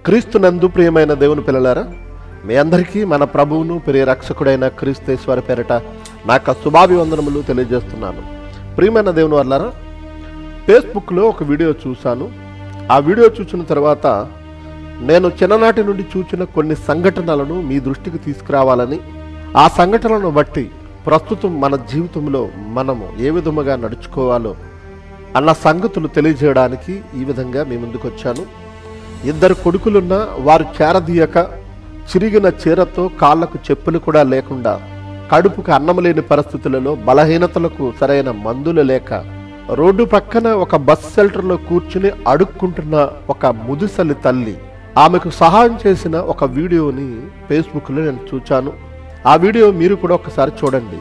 క్రీస్తు నందు ప్రియమైన దేవుని పిల్లలారా మీ అందరికీ మన ప్రభువును ప్రియ రక్షకుడైన క్రీస్తేశ్వర పేరట నా యొక్క శుభాభివందనములు తెలియజేస్తున్నాను ప్రియమైన దేవుని వల్లారా ఫేస్బుక్లో ఒక వీడియో చూశాను ఆ వీడియో చూసిన తర్వాత నేను చిన్ననాటి నుండి చూచిన కొన్ని సంఘటనలను మీ దృష్టికి తీసుకురావాలని ఆ సంఘటనలను బట్టి ప్రస్తుతం మన జీవితంలో మనము ఏ విధముగా నడుచుకోవాలో అన్న సంగతులు తెలియజేయడానికి ఈ విధంగా మీ ముందుకు వచ్చాను ఇద్దరు కొడుకులున్న వారు చేరదీయక చిరిగిన చీరతో కాళ్లకు చెప్పులు కూడా లేకుండా కడుపుకు అన్నం లేని పరిస్థితులలో బలహీనతలకు సరైన మందులు లేక రోడ్డు పక్కన ఒక బస్ షెల్టర్లో కూర్చుని అడుక్కుంటున్న ఒక ముదుసలి తల్లి ఆమెకు సహాయం చేసిన ఒక వీడియోని ఫేస్బుక్లో నేను చూచాను ఆ వీడియో మీరు కూడా ఒకసారి చూడండి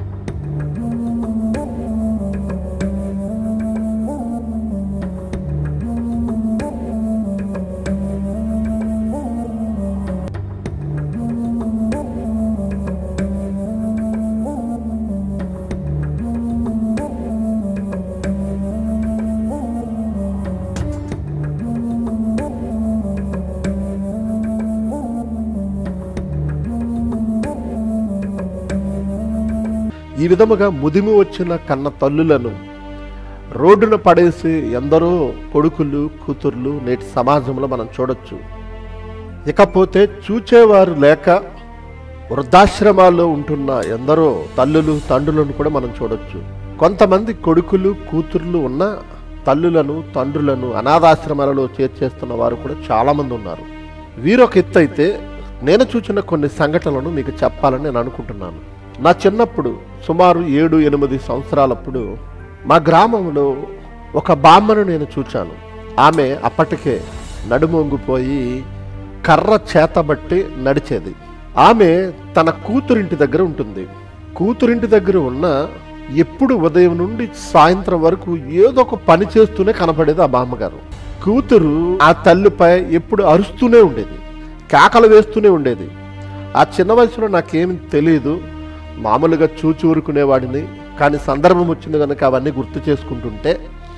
ఈ విధముగా ముదిమి వచ్చిన కన్న తల్లులను రోడ్డున పడేసి ఎందరో కొడుకులు కూతుర్లు నేటి సమాజంలో మనం చూడొచ్చు ఇకపోతే చూచేవారు లేక వృద్ధాశ్రమాల్లో ఉంటున్న ఎందరో తల్లులు తండ్రులను కూడా మనం చూడొచ్చు కొంతమంది కొడుకులు కూతుర్లు ఉన్న తల్లులను తండ్రులను అనాథాశ్రమాలలో చేర్చేస్తున్న వారు కూడా చాలా మంది ఉన్నారు వీరొక ఎత్తు అయితే నేను చూసిన కొన్ని సంఘటనలను మీకు చెప్పాలని నేను అనుకుంటున్నాను నా చిన్నప్పుడు సుమారు ఏడు ఎనిమిది సంవత్సరాలప్పుడు మా గ్రామంలో ఒక బామ్మను నేను చూచాను ఆమె అప్పటికే నడుమొంగిపోయి కర్ర చేతబట్టి నడిచేది ఆమె తన కూతురింటి దగ్గర ఉంటుంది కూతురింటి దగ్గర ఉన్న ఎప్పుడు ఉదయం నుండి సాయంత్రం వరకు ఏదో ఒక పని చేస్తూనే కనపడేది ఆ బామ్మగారు కూతురు ఆ తల్లిపై ఎప్పుడు అరుస్తూనే ఉండేది కేకలు వేస్తూనే ఉండేది ఆ చిన్న వయసులో నాకేమి తెలియదు మామూలుగా చూచి ఊరుకునేవాడిని కానీ సందర్భం వచ్చింది కనుక అవన్నీ గుర్తు చేసుకుంటుంటే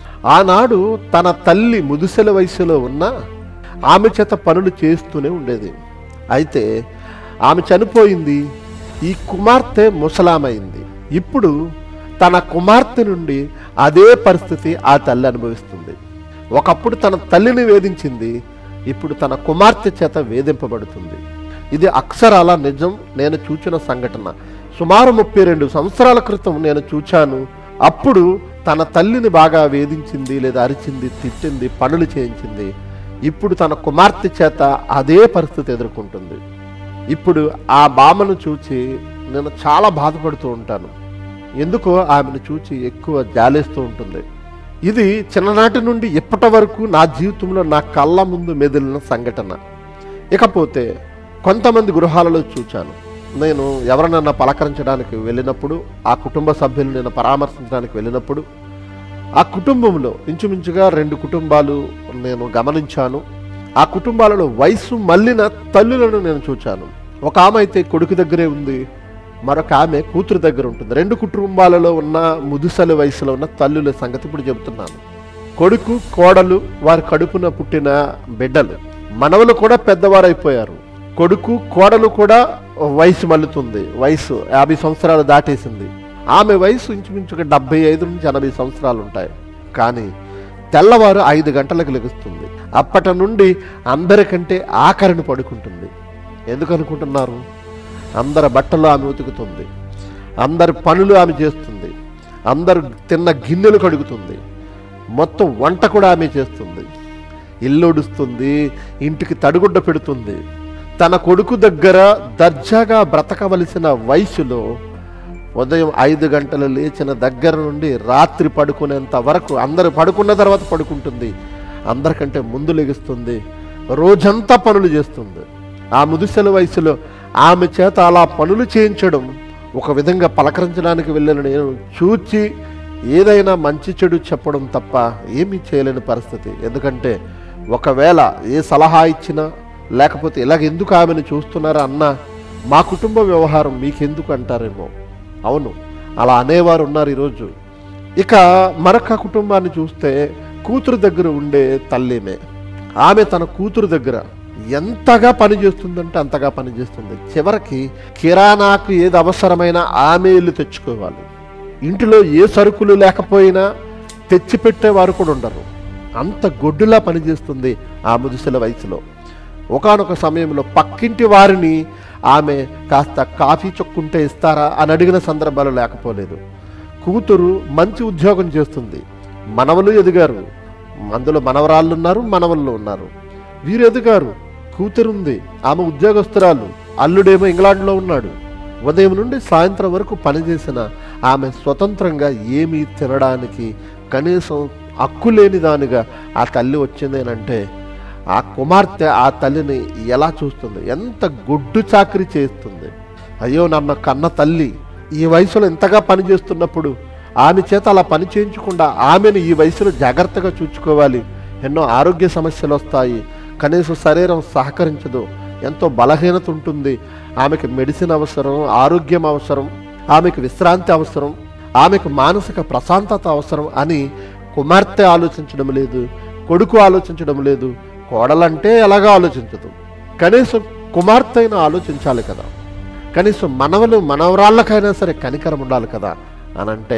ఆనాడు తన తల్లి ముదుసెల వయసులో ఉన్న ఆమె చేత పనులు చేస్తూనే ఉండేది అయితే ఆమె చనిపోయింది ఈ కుమార్తె ముసలామైంది ఇప్పుడు తన కుమార్తె నుండి అదే పరిస్థితి ఆ తల్లి అనుభవిస్తుంది ఒకప్పుడు తన తల్లిని వేధించింది ఇప్పుడు తన కుమార్తె చేత వేధింపబడుతుంది ఇది అక్షరాల నిజం నేను చూచిన సంఘటన సుమారు ముప్పై రెండు సంవత్సరాల క్రితం నేను చూచాను అప్పుడు తన తల్లిని బాగా వేధించింది లేదా అరిచింది తిట్టింది పనులు చేయించింది ఇప్పుడు తన కుమార్తె చేత అదే పరిస్థితి ఎదుర్కొంటుంది ఇప్పుడు ఆ బామను చూచి నేను చాలా బాధపడుతూ ఉంటాను ఎందుకో ఆమెను చూచి ఎక్కువ జాలేస్తూ ఉంటుంది ఇది చిన్ననాటి నుండి ఇప్పటి వరకు నా జీవితంలో నా కళ్ళ ముందు మెదిలిన సంఘటన ఇకపోతే కొంతమంది గృహాలలో చూచాను నేను ఎవరినన్నా పలకరించడానికి వెళ్ళినప్పుడు ఆ కుటుంబ సభ్యులు నేను పరామర్శించడానికి వెళ్ళినప్పుడు ఆ కుటుంబంలో ఇంచుమించుగా రెండు కుటుంబాలు నేను గమనించాను ఆ కుటుంబాలలో వయసు మళ్ళిన తల్లులను నేను చూచాను ఒక ఆమె అయితే కొడుకు దగ్గరే ఉంది మరొక ఆమె కూతురు దగ్గర ఉంటుంది రెండు కుటుంబాలలో ఉన్న ముదుసలి వయసులో ఉన్న తల్లుల సంగతి ఇప్పుడు చెబుతున్నాను కొడుకు కోడలు వారి కడుపున పుట్టిన బిడ్డలు మనవలు కూడా పెద్దవారైపోయారు కొడుకు కోడలు కూడా వయసు మల్లుతుంది వయసు యాభై సంవత్సరాలు దాటేసింది ఆమె వయసు ఇంచుమించుగా డెబ్బై ఐదు నుంచి ఎనభై సంవత్సరాలు ఉంటాయి కానీ తెల్లవారు ఐదు గంటలకు లెగుస్తుంది అప్పటి నుండి అందరికంటే ఆఖరిని పడుకుంటుంది ఎందుకు అనుకుంటున్నారు అందరి బట్టలు ఆమె ఉతుకుతుంది అందరి పనులు ఆమె చేస్తుంది అందరు తిన్న గిన్నెలు కడుగుతుంది మొత్తం వంట కూడా ఆమె చేస్తుంది ఇల్లు ఉడుస్తుంది ఇంటికి తడిగుడ్డ పెడుతుంది తన కొడుకు దగ్గర దర్జాగా బ్రతకవలసిన వయసులో ఉదయం ఐదు గంటలు లేచిన దగ్గర నుండి రాత్రి పడుకునేంత వరకు అందరు పడుకున్న తర్వాత పడుకుంటుంది అందరికంటే ముందు లెగుస్తుంది రోజంతా పనులు చేస్తుంది ఆ ముదిసెల వయసులో ఆమె చేత అలా పనులు చేయించడం ఒక విధంగా పలకరించడానికి వెళ్ళిన నేను చూచి ఏదైనా మంచి చెడు చెప్పడం తప్ప ఏమీ చేయలేని పరిస్థితి ఎందుకంటే ఒకవేళ ఏ సలహా ఇచ్చినా లేకపోతే ఇలాగ ఎందుకు ఆమెను చూస్తున్నారా అన్నా మా కుటుంబ వ్యవహారం మీకెందుకు అంటారేమో అవును అలా అనేవారు ఉన్నారు ఈరోజు ఇక మరొక కుటుంబాన్ని చూస్తే కూతురు దగ్గర ఉండే తల్లిమే ఆమె తన కూతురు దగ్గర ఎంతగా పనిచేస్తుందంటే అంతగా పనిచేస్తుంది చివరికి కిరాణాకు ఏది అవసరమైనా ఆమె ఇల్లు తెచ్చుకోవాలి ఇంటిలో ఏ సరుకులు లేకపోయినా తెచ్చిపెట్టేవారు కూడా ఉండరు అంత గొడ్డులా పనిచేస్తుంది ఆ ముదిసెల వయసులో ఒకానొక సమయంలో పక్కింటి వారిని ఆమె కాస్త కాఫీ చొక్కుంటే ఇస్తారా అని అడిగిన సందర్భాలు లేకపోలేదు కూతురు మంచి ఉద్యోగం చేస్తుంది మనవలు ఎదిగారు అందులో మనవరాళ్ళు ఉన్నారు మనవళ్ళు ఉన్నారు వీరు ఎదిగారు కూతురుంది ఆమె ఉద్యోగస్తురాలు అల్లుడేమో ఇంగ్లాండ్లో ఉన్నాడు ఉదయం నుండి సాయంత్రం వరకు పనిచేసిన ఆమె స్వతంత్రంగా ఏమీ తినడానికి కనీసం హక్కు లేని దానిగా ఆ తల్లి వచ్చిందేనంటే ఆ కుమార్తె ఆ తల్లిని ఎలా చూస్తుంది ఎంత గొడ్డు చాకరీ చేస్తుంది అయ్యో నన్న కన్న తల్లి ఈ వయసులో ఎంతగా పని చేస్తున్నప్పుడు ఆమె చేత అలా పని చేయించకుండా ఆమెను ఈ వయసులో జాగ్రత్తగా చూసుకోవాలి ఎన్నో ఆరోగ్య సమస్యలు వస్తాయి కనీసం శరీరం సహకరించదు ఎంతో బలహీనత ఉంటుంది ఆమెకు మెడిసిన్ అవసరం ఆరోగ్యం అవసరం ఆమెకు విశ్రాంతి అవసరం ఆమెకు మానసిక ప్రశాంతత అవసరం అని కుమార్తె ఆలోచించడం లేదు కొడుకు ఆలోచించడం లేదు కోడలంటే ఎలాగా ఆలోచించదు కనీసం కుమార్తె అయినా ఆలోచించాలి కదా కనీసం మనవలు మనవరాళ్ళకైనా సరే కనికరం ఉండాలి కదా అని అంటే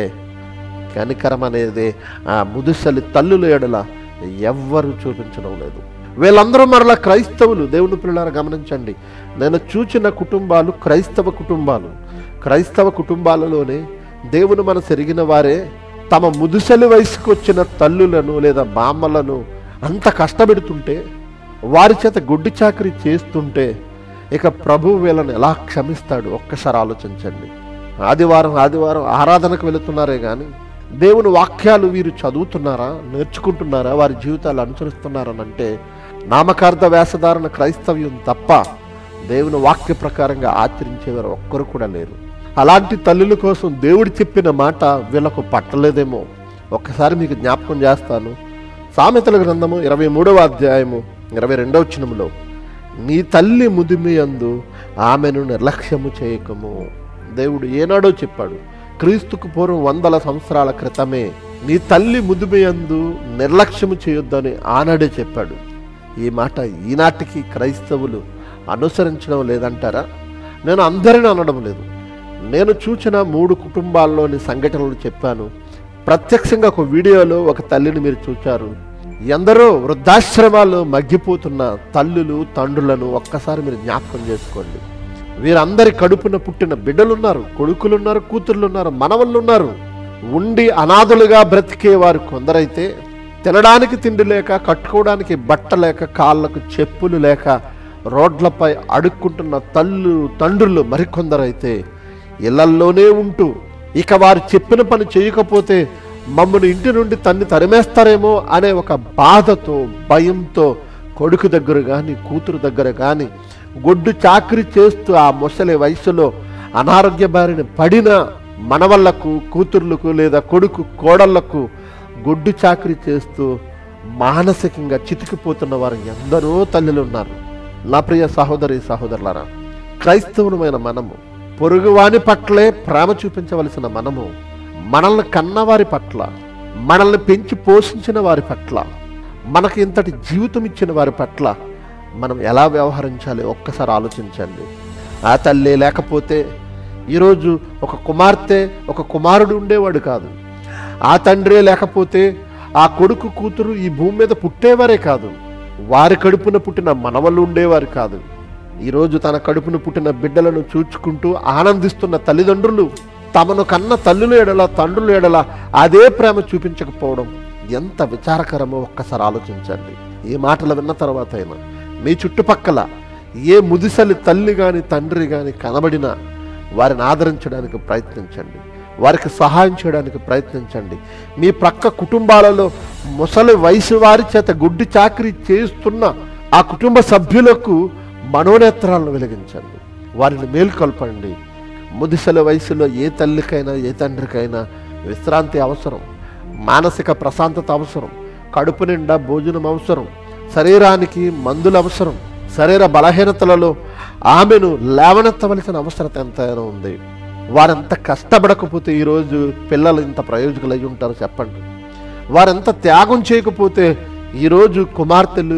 కనికరం అనేది ఆ ముదుసలి తల్లుల ఎడల ఎవ్వరూ చూపించడం లేదు వీళ్ళందరూ మరలా క్రైస్తవులు దేవుని పిల్లలారా గమనించండి నేను చూచిన కుటుంబాలు క్రైస్తవ కుటుంబాలు క్రైస్తవ కుటుంబాలలోనే దేవుని మనసు ఎరిగిన వారే తమ ముదుసలి వయసుకు వచ్చిన తల్లులను లేదా బామ్మలను అంత కష్టపెడుతుంటే వారి చేత గుడ్డి చాకరీ చేస్తుంటే ఇక ప్రభు వీళ్ళని ఎలా క్షమిస్తాడు ఒక్కసారి ఆలోచించండి ఆదివారం ఆదివారం ఆరాధనకు వెళుతున్నారే కానీ దేవుని వాక్యాలు వీరు చదువుతున్నారా నేర్చుకుంటున్నారా వారి జీవితాలు అనుసరిస్తున్నారని అంటే నామకార్థ వేషధారణ క్రైస్తవ్యం తప్ప దేవుని వాక్య ప్రకారంగా ఆచరించేవారు ఒక్కరు కూడా లేరు అలాంటి తల్లుల కోసం దేవుడు చెప్పిన మాట వీళ్ళకు పట్టలేదేమో ఒక్కసారి మీకు జ్ఞాపకం చేస్తాను సామెతల గ్రంథము ఇరవై మూడవ అధ్యాయము ఇరవై రెండవ చినములో నీ తల్లి ముదిమి అందు ఆమెను నిర్లక్ష్యము చేయకము దేవుడు ఏనాడో చెప్పాడు క్రీస్తుకు పూర్వం వందల సంవత్సరాల క్రితమే నీ తల్లి ముదిమి అందు నిర్లక్ష్యము చేయొద్దని ఆనాడే చెప్పాడు ఈ మాట ఈనాటికి క్రైస్తవులు అనుసరించడం లేదంటారా నేను అందరిని అనడం లేదు నేను చూచిన మూడు కుటుంబాల్లోని సంఘటనలు చెప్పాను ప్రత్యక్షంగా ఒక వీడియోలో ఒక తల్లిని మీరు చూచారు ఎందరో వృద్ధాశ్రమాల్లో మగ్గిపోతున్న తల్లులు తండ్రులను ఒక్కసారి మీరు జ్ఞాపకం చేసుకోండి వీరందరి కడుపున పుట్టిన బిడ్డలున్నారు కొడుకులున్నారు కూతుర్లున్నారు మనవళ్ళున్నారు ఉండి అనాథులుగా బ్రతికే వారు కొందరైతే తినడానికి తిండి లేక కట్టుకోవడానికి బట్ట లేక కాళ్ళకు చెప్పులు లేక రోడ్లపై అడుక్కుంటున్న తల్లు తండ్రులు మరికొందరైతే ఇళ్లల్లోనే ఉంటూ ఇక వారు చెప్పిన పని చేయకపోతే మమ్మల్ని ఇంటి నుండి తన్ని తరిమేస్తారేమో అనే ఒక బాధతో భయంతో కొడుకు దగ్గర కానీ కూతురు దగ్గర కానీ గొడ్డు చాకరీ చేస్తూ ఆ ముసలి వయసులో అనారోగ్య బారిన పడిన మనవళ్లకు కూతుర్లకు లేదా కొడుకు కోడళ్లకు గొడ్డు చాకరీ చేస్తూ మానసికంగా చితికిపోతున్న వారు ఎందరో తల్లులు ఉన్నారు నా ప్రియ సహోదరి సహోదరులారా క్రైస్తవులమైన మనము పొరుగువాని పట్లే ప్రేమ చూపించవలసిన మనము మనల్ని కన్నవారి పట్ల మనల్ని పెంచి పోషించిన వారి పట్ల మనకి ఇంతటి జీవితం ఇచ్చిన వారి పట్ల మనం ఎలా వ్యవహరించాలి ఒక్కసారి ఆలోచించండి ఆ తల్లి లేకపోతే ఈరోజు ఒక కుమార్తె ఒక కుమారుడు ఉండేవాడు కాదు ఆ తండ్రే లేకపోతే ఆ కొడుకు కూతురు ఈ భూమి మీద పుట్టేవారే కాదు వారి కడుపున పుట్టిన మనవలు ఉండేవారు కాదు ఈరోజు తన కడుపున పుట్టిన బిడ్డలను చూచుకుంటూ ఆనందిస్తున్న తల్లిదండ్రులు తమను కన్న తల్లుల ఎడల తండ్రుల ఎడల అదే ప్రేమ చూపించకపోవడం ఎంత విచారకరమో ఒక్కసారి ఆలోచించండి ఈ మాటలు విన్న తర్వాత అయినా మీ చుట్టుపక్కల ఏ ముదిసలి తల్లి గాని తండ్రి గాని కనబడినా వారిని ఆదరించడానికి ప్రయత్నించండి వారికి సహాయం చేయడానికి ప్రయత్నించండి మీ ప్రక్క కుటుంబాలలో ముసలి వయసు వారి చేత గుడ్డి చాకరీ చేస్తున్న ఆ కుటుంబ సభ్యులకు మనోనేత్రాలను వెలిగించండి వారిని మేల్కొల్పండి ముదిసల వయసులో ఏ తల్లికైనా ఏ తండ్రికైనా విశ్రాంతి అవసరం మానసిక ప్రశాంతత అవసరం కడుపు నిండా భోజనం అవసరం శరీరానికి మందులు అవసరం శరీర బలహీనతలలో ఆమెను లేవనెత్తవలసిన అవసరత ఎంతైనా ఉంది వారెంత కష్టపడకపోతే ఈరోజు పిల్లలు ఇంత ప్రయోజకులు అయి ఉంటారు చెప్పండి వారెంత త్యాగం చేయకపోతే ఈరోజు కుమార్తెలు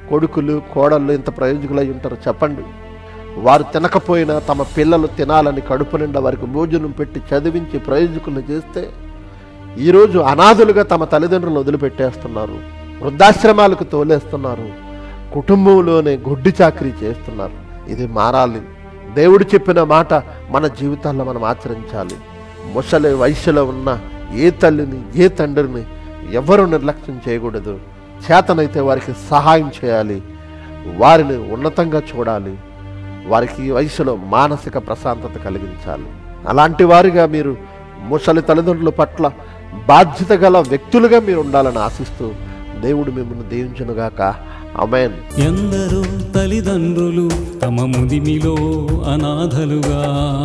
కొడుకులు కోడళ్ళు ఇంత ప్రయోజకులై ఉంటారు చెప్పండి వారు తినకపోయినా తమ పిల్లలు తినాలని కడుపు నిండా వారికి భోజనం పెట్టి చదివించి ప్రయోజకులను చేస్తే ఈరోజు అనాథులుగా తమ తల్లిదండ్రులను వదిలిపెట్టేస్తున్నారు వృద్ధాశ్రమాలకు తోలేస్తున్నారు కుటుంబంలోనే గొడ్డి చాకరీ చేస్తున్నారు ఇది మారాలి దేవుడు చెప్పిన మాట మన జీవితాల్లో మనం ఆచరించాలి ముసలి వయసులో ఉన్న ఏ తల్లిని ఏ తండ్రిని ఎవరు నిర్లక్ష్యం చేయకూడదు చేతనైతే వారికి సహాయం చేయాలి వారిని ఉన్నతంగా చూడాలి వారికి ఈ వయసులో మానసిక ప్రశాంతత కలిగించాలి అలాంటి వారిగా మీరు ముసలి తల్లిదండ్రుల పట్ల బాధ్యత గల వ్యక్తులుగా మీరు ఉండాలని ఆశిస్తూ దేవుడు మిమ్మల్ని దీవించునుగాక అమెన్ ఎందరో తల్లిదండ్రులు తమ ముదిమిలో అనాథలుగా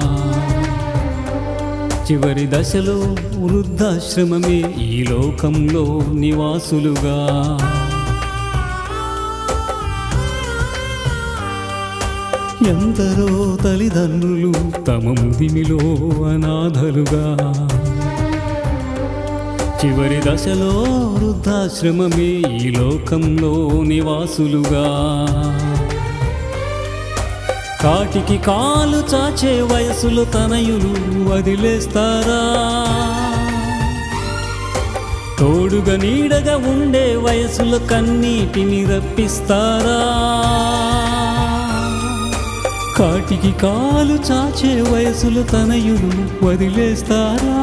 చివరి దశలో వృద్ధాశ్రమమే ఈ లోకంలో నివాసులుగా ఎందరో తల్లిదండ్రులు తమ ముదిమిలో అనాథలుగా చివరి దశలో వృద్ధాశ్రమమే ఈ లోకంలో నివాసులుగా కాటికి కాలు చాచే వయసులో తనయులు వదిలేస్తారా తోడుగా నీడగా ఉండే వయసులో కన్నీటిని రప్పిస్తారా కాటికి కాలు చాచే వయసులో తనయులు వదిలేస్తారా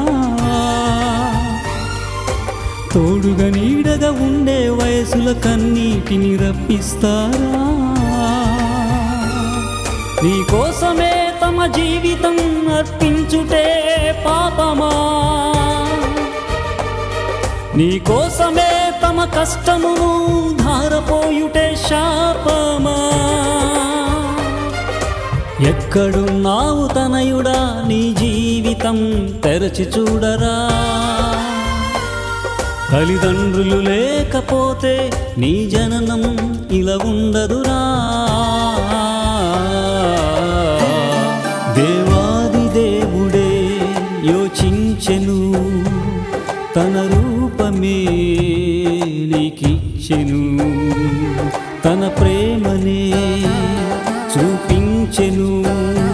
తోడుగా నీడగా ఉండే వయసుల కన్నీటిని రప్పిస్తారా నీకోసమే తమ జీవితం అర్పించుటే పాపమా నీకోసమే తమ కష్టమును ధారపోయుటే శాపమా ఎక్కడున్నావు తనయుడా నీ జీవితం తెరచి చూడరా తల్లిదండ్రులు లేకపోతే నీ జననం ఇలా ఉండదురా దేవాది దేవుడే యోచించెను తన రూపమే నీకిచ్చెను తన ప్రేమనే చూపించెను